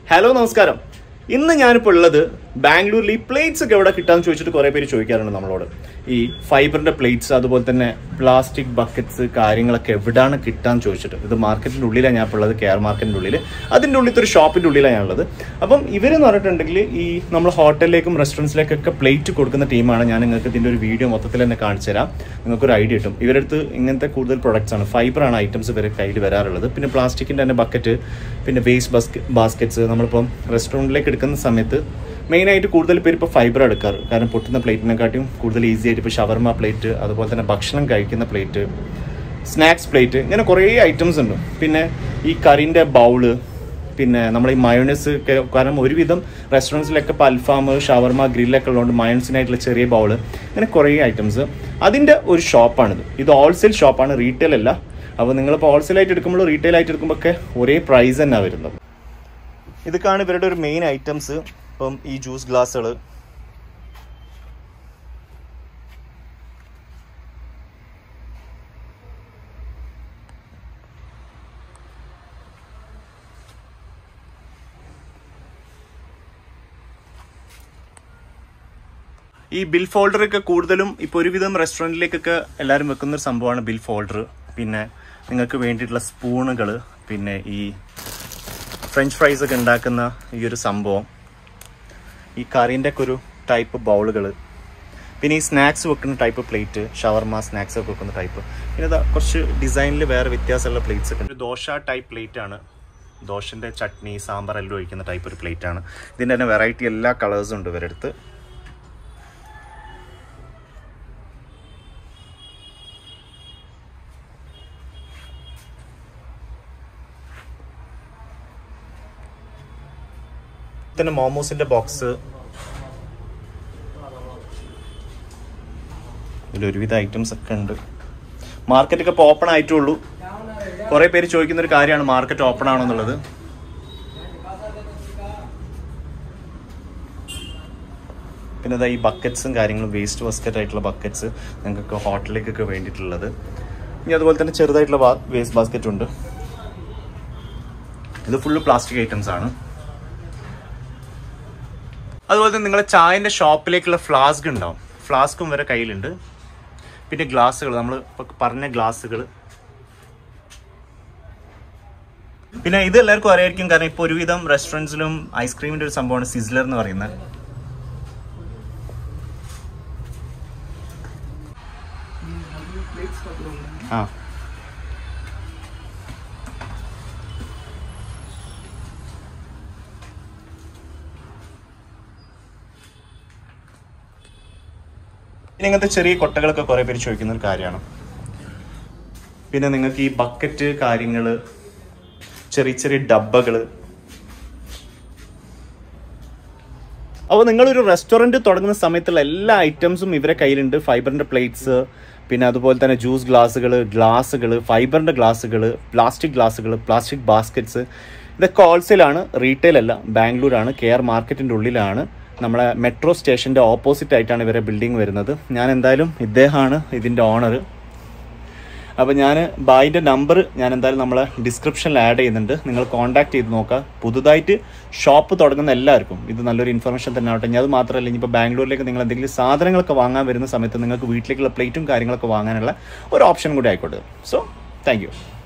hello നമസ്കാരം ഇന്ന് ഞാനിപ്പോൾ ഉള്ളത് ബാംഗ്ലൂരിൽ ഈ പ്ലേറ്റ്സ് ഒക്കെ എവിടെ കിട്ടാന്ന് ചോദിച്ചിട്ട് കുറേ പേര് ചോദിക്കാറുണ്ട് നമ്മളോട് ഈ ഫൈബറിന്റെ പ്ലേറ്റ്സ് അതുപോലെ തന്നെ പ്ലാസ്റ്റിക് ബക്കറ്റ്സ് കാര്യങ്ങളൊക്കെ എവിടെയാണ് കിട്ടാന്ന് ചോദിച്ചിട്ട് ഇത് മാർക്കറ്റിന്റെ ഉള്ളിലാണ് ഞാൻ ഇപ്പോൾ ഉള്ളത് കെയർ മാർക്കറ്റിന്റെ ഉള്ളിൽ അതിന്റെ ഉള്ളിലത്തെ ഒരു ഷോപ്പിന്റെ ഉള്ളിലാണ് ഞാൻ ഉള്ളത് അപ്പം ഇവരെന്ന് പറഞ്ഞിട്ടുണ്ടെങ്കിൽ ഈ നമ്മൾ ഹോട്ടലിലേക്കും റെസ്റ്റോറൻറ്റ്സിലേക്കൊക്കെ പ്ലേറ്റ് കൊടുക്കുന്ന ടീമാണ് ഞാൻ നിങ്ങൾക്ക് ഇതിന്റെ ഒരു വീഡിയോ മൊത്തത്തിൽ തന്നെ കാണിച്ചു തരാം നിങ്ങൾക്കൊരു ഐഡിയ കിട്ടും ഇവരുടെ അടുത്ത് ഇങ്ങനത്തെ കൂടുതൽ പ്രൊഡക്ട്സ് ആണ് ഫൈബറാണ് ഐറ്റംസ് ഇവരുടെ കയ്യിൽ വരാറുള്ളത് പിന്നെ പ്ലാസ്റ്റിക്കിന്റെ തന്നെ ബക്കറ്റ് പിന്നെ വേസ്റ്റ് ബാസ്കെ ബാസ്ക്കറ്റ്സ് നമ്മളിപ്പം റെസ്റ്റോറൻറ്റിലേക്ക് എടുക്കുന്ന സമയത്ത് മെയിനായിട്ട് കൂടുതൽ പേര് ഇപ്പോൾ ഫൈബർ എടുക്കാറ് കാരണം പൊട്ടുന്ന പ്ലേറ്റിനെക്കാട്ടിയും കൂടുതൽ ഈസി ആയിട്ട് ഇപ്പോൾ ഷവർമ പ്ലേറ്റ് അതുപോലെ തന്നെ ഭക്ഷണം കഴിക്കുന്ന പ്ലേറ്റ് സ്നാക്സ് പ്ലേറ്റ് ഇങ്ങനെ കുറേ ഐറ്റംസ് ഉണ്ട് പിന്നെ ഈ കറിൻ്റെ ബൗള് പിന്നെ നമ്മൾ ഈ മയോണൈസ് ഒക്കെ കാരണം ഒരുവിധം റെസ്റ്റോറൻറ്റ്സിലൊക്കെ ഇപ്പോൾ അൽഫാം ഷവർമ ഗ്രില്ലൊക്കെ ഉള്ളതുകൊണ്ട് മയോണൈസിനായിട്ടുള്ള ചെറിയ ബൗള് അങ്ങനെ കുറേ ഐറ്റംസ് അതിൻ്റെ ഒരു ഷോപ്പാണിത് ഇത് ഹോൾസെയിൽ ഷോപ്പാണ് റീറ്റെയിൽ അല്ല അപ്പോൾ നിങ്ങളിപ്പോൾ ഹോൾസെയിൽ ആയിട്ട് എടുക്കുമ്പോൾ റീറ്റെയിൽ ആയിട്ട് എടുക്കുമ്പോൾ ഒക്കെ ഒരേ പ്രൈസ് തന്നെ വരുന്നത് ഇതൊക്കെയാണ് ഇവരുടെ ഒരു മെയിൻ ഐറ്റംസ് ഇപ്പം ഈ ജ്യൂസ് ഗ്ലാസ്സുകൾ ഈ ബിൽ ഫോൾഡർ ഒക്കെ കൂടുതലും ഇപ്പോൾ ഒരുവിധം റെസ്റ്റോറൻറ്റിലേക്കൊക്കെ എല്ലാവരും വെക്കുന്ന ഒരു സംഭവമാണ് ബിൽ ഫോൾഡർ പിന്നെ നിങ്ങൾക്ക് വേണ്ടിയിട്ടുള്ള സ്പൂണുകൾ പിന്നെ ഈ ഫ്രഞ്ച് ഫ്രൈസ് ഒക്കെ ഉണ്ടാക്കുന്ന ഈ ഒരു സംഭവം ഈ കറീൻ്റെ ഒക്കെ ഒരു ടൈപ്പ് ബൗളുകൾ പിന്നെ ഈ സ്നാക്സ് വെക്കുന്ന ടൈപ്പ് പ്ലേറ്റ് ഷവർമ സ്നാക്സ് ഒക്കെ വെക്കുന്ന ടൈപ്പ് പിന്നെ ഇതാ കുറച്ച് ഡിസൈനിൽ വേറെ വ്യത്യാസമുള്ള പ്ലേറ്റ്സ് ഒക്കെ ഉണ്ട് ഒരു ദോശ ടൈപ്പ് പ്ലേറ്റ് ആണ് ദോശൻ്റെ ചട്നി സാമ്പാർ എല്ലാം ഒഴിക്കുന്ന ടൈപ്പ് ഒരു പ്ലേറ്റ് ആണ് ഇതിൻ്റെ തന്നെ വെറൈറ്റി എല്ലാ കളേഴ്സും ഉണ്ട് ഇവരുടെ അടുത്ത് തന്നെ മോമോസിന്റെ ബോക്സ് ഇതിൽ ഒരുവിധ ഐറ്റംസ് ഒക്കെ ഉണ്ട് മാർക്കറ്റ് ഒക്കെ ഇപ്പോൾ ഓപ്പൺ ആയിട്ടുള്ളൂ കുറെ പേര് ചോദിക്കുന്ന ഒരു കാര്യമാണ് മാർക്കറ്റ് ഓപ്പൺ ആണോ എന്നുള്ളത് പിന്നെ ഇതാ ഈ ബക്കറ്റ്സും കാര്യങ്ങളും വേസ്റ്റ് ബസ്ക്കറ്റ് ആയിട്ടുള്ള ബക്കറ്റ്സ് നിങ്ങൾക്ക് ഹോട്ടലിലേക്കൊക്കെ വേണ്ടിയിട്ടുള്ളത് ഇനി അതുപോലെ തന്നെ ചെറുതായിട്ടുള്ള വേസ്റ്റ് ബാസ്ക്കറ്റ് ഉണ്ട് ഇത് ഫുള്ള് പ്ലാസ്റ്റിക് ഐറ്റംസ് ആണ് അതുപോലെ തന്നെ നിങ്ങളെ ചായൻ്റെ ഷോപ്പിലേക്കുള്ള ഫ്ലാസ്ക് ഉണ്ടാവും ഫ്ലാസ്കും വരെ കയ്യിലുണ്ട് പിന്നെ ഗ്ലാസ്സുകൾ നമ്മൾ ഇപ്പോൾ പറഞ്ഞ ഗ്ലാസ്സുകൾ പിന്നെ ഇത് എല്ലാവർക്കും അറിയായിരിക്കും കാരണം ഇപ്പോൾ ഒരുവിധം റെസ്റ്റോറൻറ്റ്സിലും ഐസ്ക്രീമിൻ്റെ ഒരു സംഭവമാണ് സിസ്ലർ എന്ന് പറയുന്നത് ആ പിന്നെ ഇങ്ങനത്തെ ചെറിയ കൊട്ടകളൊക്കെ കുറേ പേര് ചോദിക്കുന്ന ഒരു കാര്യമാണ് പിന്നെ നിങ്ങൾക്ക് ഈ ബക്കറ്റ് കാര്യങ്ങൾ ചെറിയ ചെറിയ ഡബ്ബകൾ അപ്പോൾ നിങ്ങളൊരു റെസ്റ്റോറൻറ്റ് തുടങ്ങുന്ന സമയത്തുള്ള എല്ലാ ഐറ്റംസും ഇവരെ കയ്യിലുണ്ട് ഫൈബറിൻ്റെ പ്ലേറ്റ്സ് പിന്നെ അതുപോലെ തന്നെ ജ്യൂസ് ഗ്ലാസ്സുകൾ ഗ്ലാസ്സുകൾ ഫൈബറിൻ്റെ ഗ്ലാസ്സുകൾ പ്ലാസ്റ്റിക് ഗ്ലാസ്സുകൾ പ്ലാസ്റ്റിക് ബാസ്ക്കറ്റ്സ് ഇതൊക്കെ ഹോൾസെയിലാണ് റീറ്റെയിൽ അല്ല ബാംഗ്ലൂരാണ് കെയർ മാർക്കറ്റിൻ്റെ ഉള്ളിലാണ് നമ്മളെ മെട്രോ സ്റ്റേഷൻ്റെ ഓപ്പോസിറ്റ് ആയിട്ടാണ് ഇവരെ ബിൽഡിംഗ് വരുന്നത് ഞാൻ എന്തായാലും ഇദ്ദേഹമാണ് ഇതിൻ്റെ ഓണർ അപ്പോൾ ഞാൻ ബായിൻ്റെ നമ്പർ ഞാൻ എന്തായാലും നമ്മളെ ഡിസ്ക്രിപ്ഷനിൽ ആഡ് ചെയ്യുന്നുണ്ട് നിങ്ങൾ കോൺടാക്ട് ചെയ്ത് നോക്കുക പുതുതായിട്ട് ഷോപ്പ് തുടങ്ങുന്ന എല്ലാവർക്കും ഇത് നല്ലൊരു ഇൻഫർമേഷൻ തന്നെ ആവട്ടെ ഇനി അത് മാത്രമല്ല ഇനിയിപ്പോൾ ബാംഗ്ലൂരിലേക്ക് നിങ്ങൾ എന്തെങ്കിലും സാധനങ്ങളൊക്കെ വാങ്ങാൻ വരുന്ന സമയത്ത് നിങ്ങൾക്ക് വീട്ടിലേക്കുള്ള പ്ലേറ്റും കാര്യങ്ങളൊക്കെ വാങ്ങാനുള്ള ഒരു ഓപ്ഷൻ കൂടി ആയിക്കോട്ടെ സോ താങ്ക്